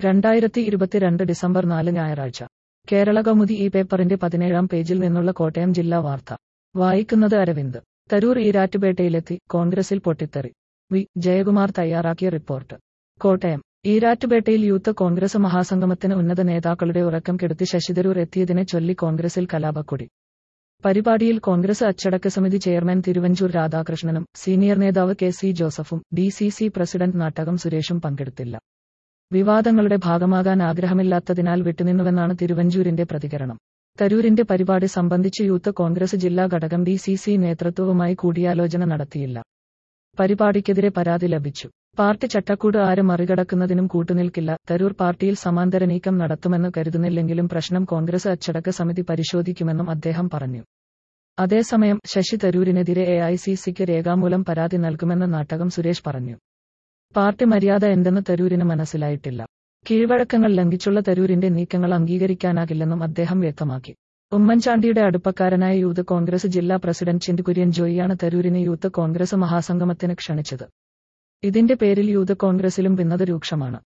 രണ്ടായിരത്തി ഇരുപത്തിരണ്ട് ഡിസംബർ നാല് ഞായറാഴ്ച കേരള കൗമുദി ഈ പേപ്പറിന്റെ പതിനേഴാം പേജിൽ നിന്നുള്ള കോട്ടയം ജില്ലാ വാർത്ത വായിക്കുന്നത് അരവിന്ദ് തരൂർ ഈരാറ്റുപേട്ടയിലെത്തി കോൺഗ്രസിൽ പൊട്ടിത്തെറി വി ജയകുമാർ തയ്യാറാക്കിയ റിപ്പോർട്ട് കോട്ടയം ഈരാറ്റുപേട്ടയിൽ യൂത്ത് കോൺഗ്രസ് മഹാസംഗമത്തിന് ഉന്നത നേതാക്കളുടെ ഉറക്കം കെടുത്തി ശശിതരൂർ എത്തിയതിനെ ചൊല്ലി കോൺഗ്രസിൽ കലാപക്കൊടി പരിപാടിയിൽ കോൺഗ്രസ് അച്ചടക്ക സമിതി ചെയർമാൻ തിരുവഞ്ചൂർ രാധാകൃഷ്ണനും സീനിയർ നേതാവ് കെ സി ജോസഫും D C C president Nattakam സുരേഷും പങ്കെടുത്തില്ല വിവാദങ്ങളുടെ ഭാഗമാകാൻ ആഗ്രഹമില്ലാത്തതിനാൽ വിട്ടുനിന്നുവെന്നാണ് തിരുവഞ്ചൂരിന്റെ പ്രതികരണം തരൂരിന്റെ പരിപാടി സംബന്ധിച്ച് യൂത്ത് കോൺഗ്രസ് ജില്ലാ ഘടകം ഡി സി സി നേതൃത്വവുമായി കൂടിയാലോചന നടത്തിയില്ല പരിപാടിക്കെതിരെ പരാതി ലഭിച്ചു പാർട്ടി ചട്ടക്കൂട് ആരും മറികടക്കുന്നതിനും കൂട്ടുനിൽക്കില്ല തരൂർ പാർട്ടിയിൽ സമാന്തര നീക്കം നടത്തുമെന്ന് കരുതുന്നില്ലെങ്കിലും പ്രശ്നം കോൺഗ്രസ് അച്ചടക്ക സമിതി പരിശോധിക്കുമെന്നും അദ്ദേഹം പറഞ്ഞു അതേസമയം ശശി തരൂരിനെതിരെ എ ഐ സി സിക്ക് രേഖാമൂലം പരാതി നൽകുമെന്ന് നാട്ടകം സുരേഷ് പറഞ്ഞു പാർട്ടി മര്യാദ എന്തെന്ന് തരൂരിന് മനസ്സിലായിട്ടില്ല കീഴ്വഴക്കങ്ങൾ ലംഘിച്ചുള്ള തരൂരിന്റെ നീക്കങ്ങൾ അംഗീകരിക്കാനാകില്ലെന്നും അദ്ദേഹം വ്യക്തമാക്കി ഉമ്മൻചാണ്ടിയുടെ അടുപ്പക്കാരനായ യൂത്ത് കോൺഗ്രസ് ജില്ലാ പ്രസിഡന്റ് ചിന്തുകുര്യൻ ജോയിയാണ് തരൂരിനെ യൂത്ത് കോൺഗ്രസ് മഹാസംഗമത്തിന് ക്ഷണിച്ചത് ഇതിന്റെ പേരിൽ യൂത്ത് കോൺഗ്രസിലും ഭിന്നത രൂക്ഷമാണ്